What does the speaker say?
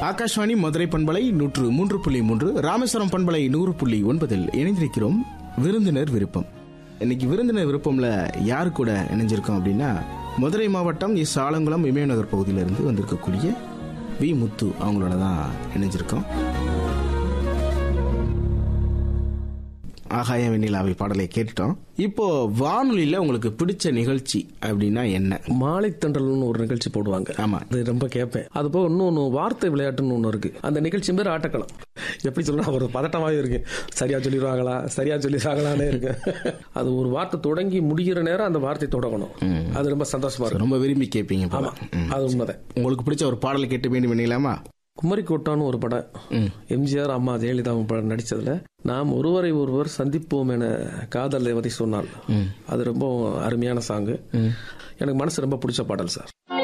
ஆகாஷ்வாணி மதுரை பண்பலை நூற்று மூன்று புள்ளி மூன்று ராமேஸ்வரம் பண்பலை நூறு புள்ளி ஒன்பதில் இணைந்திருக்கிறோம் விருந்தினர் விருப்பம் இன்னைக்கு விருந்தினர் விருப்பம்ல யாரு கூட இணைஞ்சிருக்கோம் அப்படின்னா மதுரை மாவட்டம் எஸ் ஆலங்குளம் இமயநகர் பகுதியிலிருந்து வந்திருக்கக்கூடிய வி முத்து அவங்களோட தான் இணைஞ்சிருக்கோம் ஆகாய வெண்ணிலாவை பாடலை கேட்டுட்டோம் இப்போ வானொலியில உங்களுக்கு பிடிச்ச நிகழ்ச்சி அப்படின்னா என்ன மாலை தண்டல்னு ஒரு நிகழ்ச்சி போடுவாங்க ஆமா. அது ரொம்ப கேட்பேன் அது போக இன்னொன்னு வார்த்தை விளையாட்டுன்னு ஒன்று இருக்கு அந்த நிகழ்ச்சி பேர் ஆட்டக்களம் எப்படி சொல்றா ஒரு பதட்டமாவே இருக்கு சரியா சொல்லிடுவாங்களா சரியா சொல்லிடுவாங்களானே இருக்கு அது ஒரு வார்த்தை தொடங்கி முடிகிற நேரம் அந்த வார்த்தை தொடங்கணும் அது ரொம்ப சந்தோஷமா இருக்கும் ரொம்ப விரும்பி கேட்பீங்க போல. ஆமா அது உண்மைதான் உங்களுக்கு பிடிச்ச ஒரு பாடலை கேட்டு வேண்டும் பண்ணிக்கலாமா குமரி கோட்டான்னு ஒரு படம் ம். எம்ஜிஆர் அம்மா ஜெயலலிதா படம் நடிச்சதுல நாம் ஒருவரை ஒருவர் சந்திப்போம் என காதல் தேவதை சொன்னாள் அது ரொம்ப அருமையான சாங்கு எனக்கு மனசு ரொம்ப பிடிச்ச பாடல் சார்